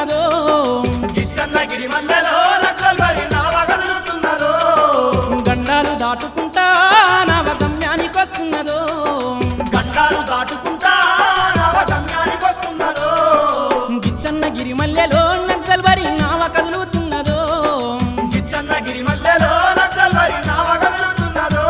కదులుతున్నదో గిచ్చన్నగిరి మల్లెలో నక్సల్ బరి నావ కదులుతున్నదో గండాలు దాటుకుంటా నవ గమ్యానికి వస్తున్నదో గండాలు దాటుకుంటా నవ గమ్యానికి వస్తున్నదో గిచ్చన్నగిరి మల్లెలో నక్సల్ వరి నావ కదులుతున్నదో గిచ్చన్నగిరి మల్లెలో నక్సల్ బరి నావ కదులుతున్నదో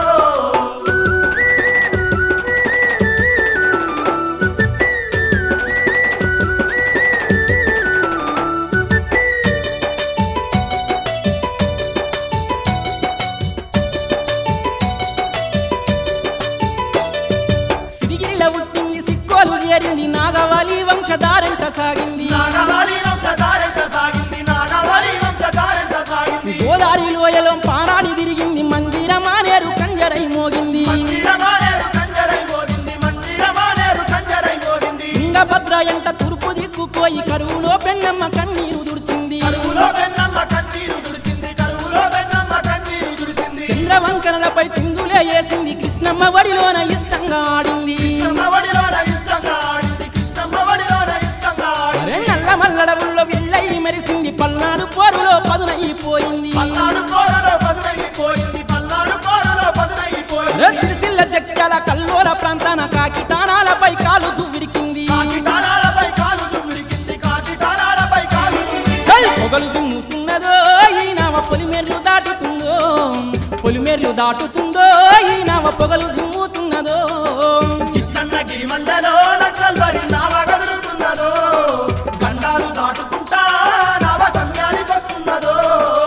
సిరిగిరిలో పుట్టింది సిక్కోలు చేరింది నాగవాలి వంశధారంట సాగింది నాగవాలి వంశధారంట సాగింది నాగవాలి వంశధారంట సాగింది గోదారి లోయలో పారాడి తిరిగింది మందిర మానేరు కంజరై మోగింది మందిరమానేరు కంజరై మోగింది మందిరమానేరు కంజరై మోగింది తుంగభద్ర ఎంట తూర్పు దిక్కుపోయి కరువులో పెన్నమ్మ కన్నీరు దుడిచింది కరువులో పెన్నమ్మ కన్నీరు దుడిచింది కరువులో పెన్నమ్మ కన్నీరు దుడిచింది చంద్రవంకనలపై చిందులే వేసింది కృష్ణమ్మ వడిలోన ఇష్టంగా ఆడింది కృష్ణమ్మ వడిలోన ఇష్టంగా ఆడింది కృష్ణమ్మ వడిలోన ఇష్టంగా అరే ఆడింది నల్ల మల్లడవుల్లో వెళ్ళై మెరిసింది పల్నాడు పోరులో పదునైపోయింది పల్నాడు పోరులో పదునైపోయింది పల్నాడు పోరులో అరే పదునైపోయింది సిరిసిల్ల జక్కల కల్లోల ప్రాంతాన కాకిటానాలపై కాలు దువ్విరికింది కాకిటారాలపై కాలు దుమ్మిరికింది కాకిటారాలపై కాలు దుమ్మిరికింది. హై! పొగలు దుమ్ముతున్నదో ఈ నావ పొలిమేర్లు దాటుతుందో పొలిమేర్లు దాటుతుందో ఈ నావ పొగలు దుమ్ముతున్నదో కిచ్చన్నగిరి మల్లెలో నక్సల్ బరి నావ కదులుతున్నదో గండాలు దాటుకుంటా నవ గమ్యానికి వస్తున్నదో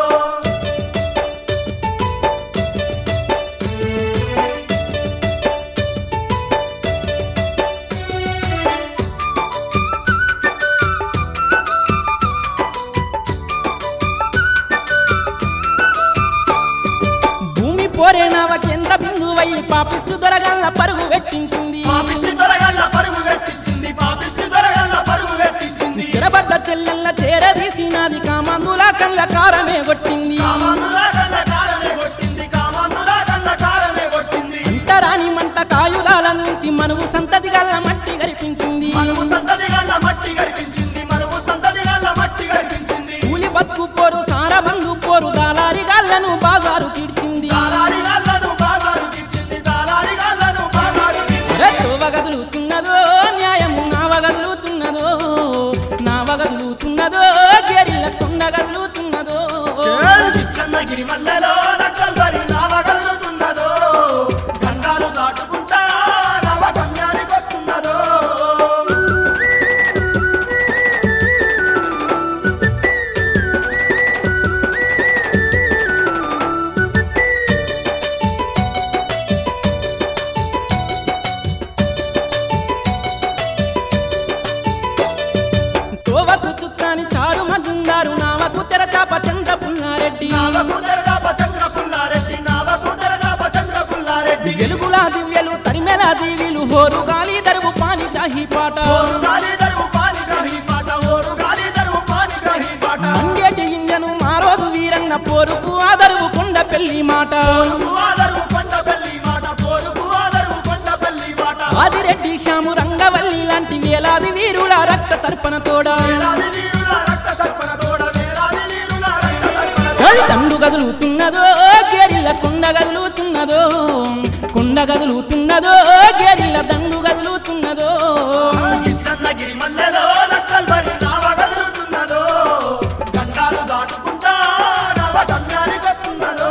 భూమి పోరే నావ కేంద్ర బిందువై పాపిష్టు దొరగల్ల పరుగు పెట్టించింది పాపిష్టి దొరగల్ల పరుగు పెట్టించింది పాపిష్టి దొరగల్ల పరుగు పెట్టించింది చెరబడ్డ చెల్లెల్ల చేరదీసినది కామందుల కళ్ళ కారమే కొట్టింది కామాందుల కళ్ళ కారమే కొట్టింది కామాందుల కళ్ళ కారమే కొట్టింది అంటరాని మంట కాయుధాల నుంచి మనువు సంతతి గల్ల మట్టి గరిపించింది మనువు సంతతి గల్ల మట్టి గరిపించింది మనువు సంతతి గల్ల మట్టి గరిపించింది కూలి బతుకు పోరు సారబందు పోరు దాలారి గాళ్ళను బాజారు కీడ్చింది దాలారి గల్లను బాగారు కిచ్చింది దాలారి గల్లను బాగారు అరే తోవ గదులుతున్నదో న్యాయము నావ గదులుతున్నదో నావ గదులుతున్నదో గెరిల్ల కొండ గదులుతున్నదో చిన్నగిరి మల్లెలో నక్సల్ బరి నావ కదులుతున్నదో గండాలు దాటుకుంటా నవ గమ్యానికి వస్తున్నదో తోవకు చుక్కాని చారు మజుందారు నావకు తెరచాప చంద్ర పుల్లారెడ్డి నావకు తెరగాప చంద్ర పుల్లారెడ్డి నావకు తెరగాప చంద్ర పుల్లారెడ్డి వెలుగులా దివ్యలు తరిమెలా దీవిలు హోరు గాలి దరువు పాని గ్రాహి పాట ఓరు గాలి దరువు పాని గ్రహి పాట ఓరు గాలి దరువు పాని గ్రహి పాట మంగేటి ఇంజను మా రోజు వీరన్న పోరుకు ఆదరువు కొండ పెళ్లి మాట పోరుకు ఆదరువు కొండ పెళ్లి మాట పోరుకు ఆదరువు కొండ పెళ్లి మాట ఆదిరెడ్డి శ్యాము రంగవల్లి లాంటి వేలాది వీరుల రక్త తర్పణ తోడ వేలాది వీరుల రక్త తర్పణ తోడ వేలాది వీరుల రక్త తర్పణ తోడ. చలి తండు గదులుతున్నదో గేరిల్ల కొండ గదులుతున్నదో కొండ గదులుతున్నదో గేరిల్ల దండు గదులుతున్నదో కిచ్చన్నగిరి మల్లెలో నక్సల్ బరి నావ కదులుతున్నదో గండాలు దాటుకుంటా నవ గమ్యానికి వస్తున్నదో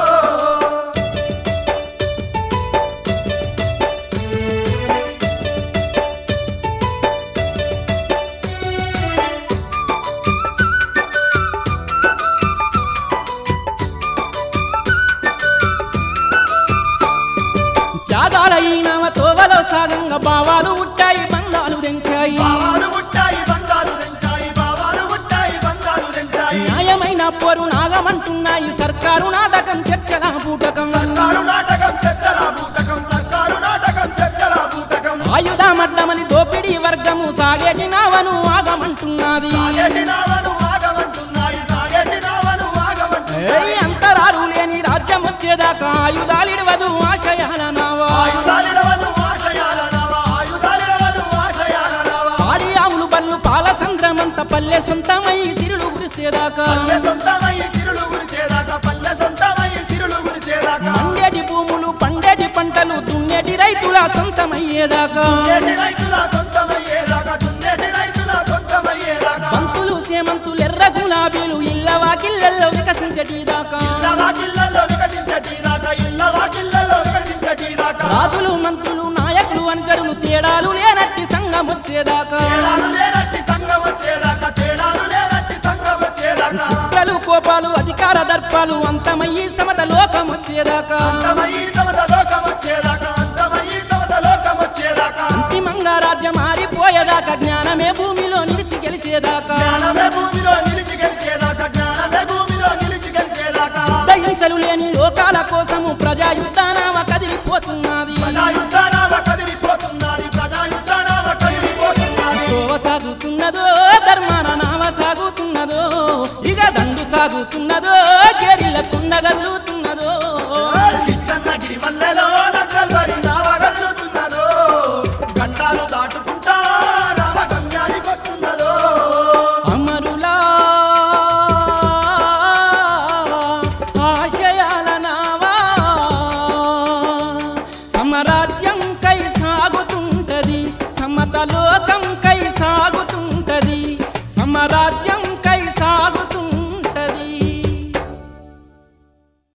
త్యాగాలైనవ తోవలో సాగంగా భావాలు ఉట్టాయి బంధాలు తెంచాయి బావాలు పుట్టాయి బంగారు తెంచాయి బావాలు పుట్టాయి బంగారు తెంచాయి న్యాయమైన పోరు నాగమంటున్నాయి సర్కారు నాటకం చర్చగా పూటకం సర్కారు నాటకం చర్చల బూటకం సర్కారు నాటకం చర్చల బూటకం ఆయుధమడ్డమని దోపిడీ వర్గము సాగేటి నావను ఆగమంటున్నది సాగేటి నావను ఆగమంటున్నాయి సాగేటి నావను ఆగమంటున్నాయి ఏయ్ అంతరారు లేని రాజ్యం వచ్చేదాకా ఆయుధాలిడవదు ఆశయాల నావా ఆయుధాలిడవదు ఆశయాల నావ ఆయుధాలిడవదు ఆశయాల నావ పాడి ఆవులు బళ్ళు పాల సంద్రమంత పల్లి పల్లె సొంతమై సిరులు గురిసేదాకా పల్లె సొంతమై సిరులు గురిసేదాకా పల్లె సొంతమై సిరులు గురిసేదాకా మండేటి భూములు పండేటి పంటలు దున్నేటి రైతుల సొంతమయ్యేదాకా దున్నేటి రైతుల సొంతమయ్యేదాకా దున్నేటి రైతుల సొంతమయ్యేదాకా బంతులు సేమంతులు ఎర్ర గులాబీలు ఇళ్ళ వాకిళ్ళల్లో వికసించటిదాకా ఇళ్ళ వాకిళ్ళల్లో వికసించటీదాకా ఇళ్ళ వాకిళ్ళల్లో వికసించటీదాకా రాజులు మంత్రులు నాయకులు అనుచరులు తేడాలు లేనట్టి సంఘం వచ్చేదాకా తేడాలు లేనట్టి సంఘం వచ్చేదాకా తేడాలు లేనట్టి సంఘం వచ్చేదాకా కుట్రలు కోపాలు అధికార దర్పాలు అంతమయ్యి సమత లోకం వచ్చేదాకా అంతమయ్యి సమత లోకం వచ్చేదాకా అంతమయ్యి సమత లోకం వచ్చేదాకా అంతిమంగా రాజ్యం మారిపోయేదాకా జ్ఞానమే భూమిలో నిలిచి గెలిచేదాకా జ్ఞానమే భూమిలో నిలిచి గెలిచేదాకా జ్ఞానమే భూమిలో నిలిచి గెలిచేదాకా దహించలు లేని లోకాల కోసము ప్రజాయుద్ధానామ కదిలిపోతున్నది ప్రజాయుద్ధానామ కదిలిపోతున్నది ప్రజాయుద్ధానామ కదిలిపోతున్నది తోవ సాగుతున్నదో ధర్మాన నామ సాగుతున్నదో ఇక దండు సాగుతున్నదో గెరిల కుండ కదులుతున్నదో